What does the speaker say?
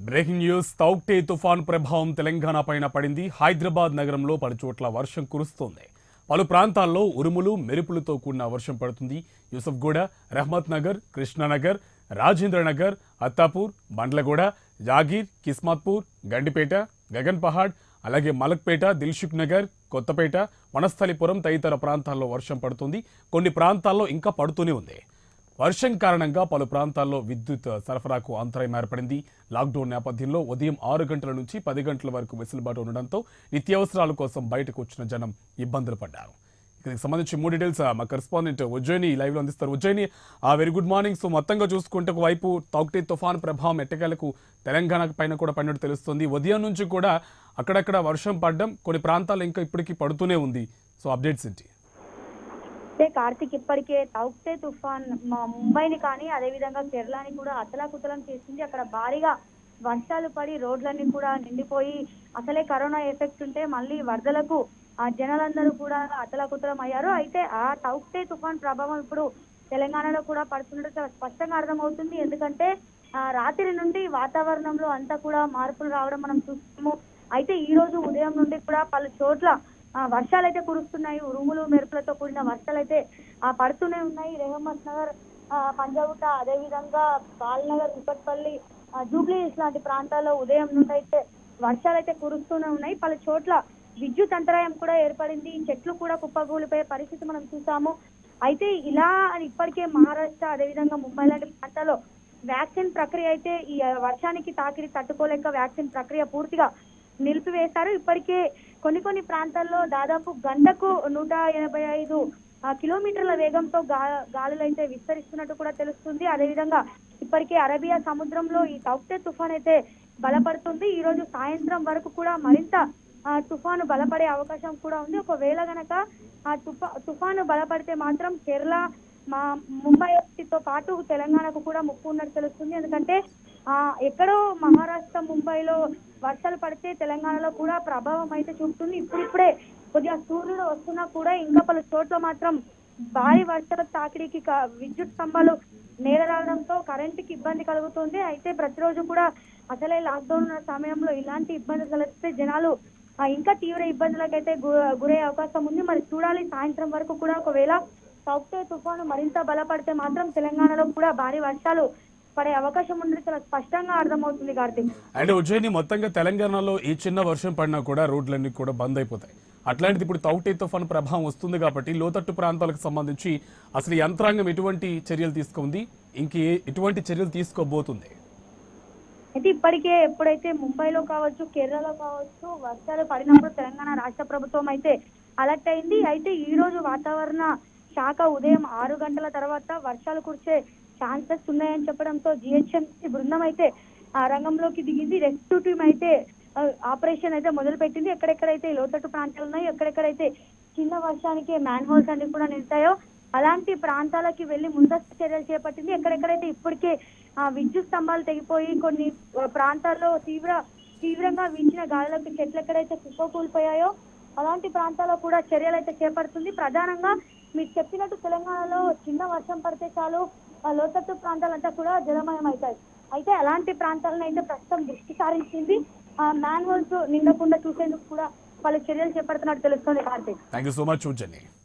breaking news తౌక్టే తుఫాన్ ప్రభావం తెలంగాణ పైన పడింది హైదరాబాద్ నగరంలో పలు చోట్ల వర్షం కురుస్తోంది పలు ప్రాంతాల్లో ఉరుములు మెరుపులతో కూడిన వర్షం పడుతుంది యూసఫ్గూడ రహమత్ నగర్ కృష్ణానగర్ రాజేంద్ర నగర్ అత్తాపూర్ బండ్లగూడ జాగీర్ కిస్మత్పూర్ గండిపేట గగన్ పహాడ్ అలాగే మలక్పేట దిల్సుఖ్ నగర్ కొత్తపేట వనస్థలిపురం తదితర ప్రాంతాల్లో వర్షం పడుతుంది కొన్ని ప్రాంతాల్లో ఇంకా పడుతూనే ఉంది వర్షం కారణంగా పలు ప్రాంతాల్లో విద్యుత్ సరఫరాకు అంతరాయం ఏర్పడింది లాక్డౌన్ నేపథ్యంలో ఉదయం ఆరు గంటల నుంచి పది గంటల వరకు వెసులుబాటు ఉండడంతో నిత్యావసరాల కోసం బయటకు వచ్చిన జనం ఇబ్బందులు పడ్డారు ఇక దీనికి సంబంధించి మూడు డీటెయిల్స్ మా కరెస్పాండెంట్ ఉజ్జయిని లైవ్ లో అందిస్తారు ఉజ్జయిని ఆ వెరీ గుడ్ మార్నింగ్ సో మొత్తంగా చూసుకుంటే ఒకవైపు తౌక్టే తుఫాన్ ప్రభావం ఎట్టకేలకు తెలంగాణ పైన కూడా పడినట్టు తెలుస్తుంది ఉదయం నుంచి కూడా అక్కడక్కడ వర్షం పడడం కొన్ని ప్రాంతాలు ఇంకా ఇప్పటికీ పడుతూనే ఉంది సో అప్డేట్స్ ఏంటి అయితే కార్తిక్ ఇప్పటికే తౌక్తే తుఫాన్ మా ముంబైని కానీ అదేవిధంగా కేరళని కూడా అతలాకుతలం చేసింది అక్కడ భారీగా వర్షాలు పడి రోడ్లన్నీ కూడా నిండిపోయి అసలే కరోనా ఎఫెక్ట్ ఉంటే మళ్ళీ వరదలకు ఆ జనాలందరూ కూడా అతలాకుతలం అయ్యారు అయితే ఆ తౌక్తే తుఫాన్ ప్రభావం ఇప్పుడు తెలంగాణలో కూడా పడుతున్నట్టు చాలా స్పష్టంగా అర్థమవుతుంది ఎందుకంటే ఆ, రాత్రి నుండి వాతావరణంలో అంతా కూడా మార్పులు రావడం మనం చూస్తాము అయితే ఈ రోజు ఉదయం నుండి కూడా పలు చోట్ల ఆ, వర్షాలైతే కురుస్తున్నాయి ఉరుములు మెరుపులతో కూడిన వర్షాలైతే ఆ, పడుతూనే ఉన్నాయి రెహమత్ నగర్ ఆ, పంజాగుట్ట అదేవిధంగా బాలనగర్ కుక్కట్పల్లి ఆ, జూబ్లీ హిల్స్ లాంటి ప్రాంతాల్లో ఉదయం నుండి అయితే వర్షాలైతే కురుస్తూనే ఉన్నాయి పలు చోట్ల విద్యుత్ అంతరాయం కూడా ఏర్పడింది చెట్లు కూడా కుప్పగూలిపోయే పరిస్థితి మనం చూసాము అయితే ఇలా అని ఇప్పటికే మహారాష్ట్ర అదేవిధంగా ముంబై లాంటి ప్రాంతాల్లో వ్యాక్సిన్ ప్రక్రియ అయితే ఈ ఆ, వర్షానికి తాకిడి తట్టుకోలేక వ్యాక్సిన్ ప్రక్రియ పూర్తిగా నిలిపివేశారు ఇప్పటికే కొన్ని కొన్ని ప్రాంతాల్లో దాదాపు గంటకు నూట ఎనభై ఐదు ఆ, కిలోమీటర్ల వేగంతో గా గాలులు అయితే విస్తరిస్తున్నట్టు కూడా తెలుస్తుంది అదేవిధంగా ఇప్పటికే అరేబియా సముద్రంలో ఈ తౌక్తే తుఫాన్ అయితే బలపడుతుంది ఈ రోజు సాయంత్రం వరకు కూడా మరింత ఆ, తుఫాను బలపడే అవకాశం కూడా ఉంది ఒకవేళ గనక ఆ తుఫా తుఫాను బలపడితే మాత్రం కేరళ మా ముంబై తో పాటు తెలంగాణకు కూడా ముప్పు ఉన్నట్టు తెలుస్తుంది ఎందుకంటే ఆ ఎక్కడో మహారాష్ట్ర ముంబైలో వర్షాలు పడితే తెలంగాణలో కూడా ప్రభావం అయితే చూపుతుంది ఇప్పుడిప్పుడే కొద్దిగా సూర్యుడు వస్తున్నా కూడా ఇంకా పలు చోట్ల మాత్రం భారీ వర్షాల తాకిడికి క- విద్యుత్ స్తంభాలు నేల రావడంతో కరెంటుకి ఇబ్బంది కలుగుతుంది అయితే ప్రతిరోజు కూడా అసలే లాక్డౌన్ ఉన్న సమయంలో ఇలాంటి ఇబ్బందులు కలిగితే జనాలు ఆ, ఇంకా తీవ్ర ఇబ్బందులకైతే గు- గురయ్యే అవకాశం ఉంది మరి చూడాలి సాయంత్రం వరకు కూడా ఒకవేళ సౌతే తుఫాను మరింత బలపడితే మాత్రం తెలంగాణలో కూడా భారీ వర్షాలు పడే అవకాశం ఉన్నది చాలా స్పష్టంగా అర్థమవుతుంది కార్తీక్ అండ్ ఉజ్జయిని మొత్తంగా తెలంగాణలో ఈ చిన్న వర్షం పడినా కూడా రోడ్లన్నీ కూడా బంద్ అయిపోతాయి అట్లాంటిది ఇప్పుడు తౌటే తుఫాన్ ప్రభావం వస్తుంది కాబట్టి లోతట్టు ప్రాంతాలకు సంబంధించి అసలు ఈ యంత్రాంగం ఎటువంటి చర్యలు తీసుకుంది ఇంకే ఎటువంటి చర్యలు తీసుకోబోతుంది అయితే ఇప్పటికే ఎప్పుడైతే ముంబైలో కావచ్చు కేరళలో కావచ్చు వర్షాలు పడినప్పుడు తెలంగాణ రాష్ట్ర ప్రభుత్వం అయితే అలర్ట్ అయింది అయితే ఈ రోజు వాతావరణ శాఖ ఉదయం ఆరు గంటల తర్వాత వర్షాలు కురిసే ఛాన్సెస్ ఉన్నాయని చెప్పడంతో జిహెచ్ఎంసీ బృందం అయితే ఆ రంగంలోకి దిగింది రెస్క్యూ టీం అయితే ఆ, ఆపరేషన్ అయితే మొదలు పెట్టింది ఎక్కడెక్కడైతే లోతట్టు ప్రాంతాలు ఉన్నాయో ఎక్కడెక్కడైతే చిన్న వర్షానికి మ్యాన్ హోల్స్ అన్ని కూడా నిలుతాయో అలాంటి ప్రాంతాలకి వెళ్లి ముందస్తు చర్యలు చేపట్టింది ఎక్కడెక్కడైతే ఇప్పటికే ఆ విద్యుత్ స్తంభాలు తెగిపోయి కొన్ని ఆ, ప్రాంతాల్లో తీవ్ర తీవ్రంగా వీచిన గాలులకు చెట్లు ఎక్కడైతే కుప్పకూలిపోయాయో అలాంటి ప్రాంతాల్లో కూడా చర్యలు అయితే చేపడుతుంది ప్రధానంగా మీరు చెప్పినట్టు తెలంగాణలో చిన్న వర్షం పడితే చాలు ఆ లోతట్టు ప్రాంతాలంతా కూడా జలమయం అవుతాయి అయితే అలాంటి ప్రాంతాలను అయితే ప్రస్తుతం దృష్టి సారించింది ఆ మ్యాన్ హోల్స్ నిండకుండా చూసేందుకు కూడా పలు చర్యలు చేపడుతున్నట్టు తెలుస్తుంది Karthik thank you so much Ujjaini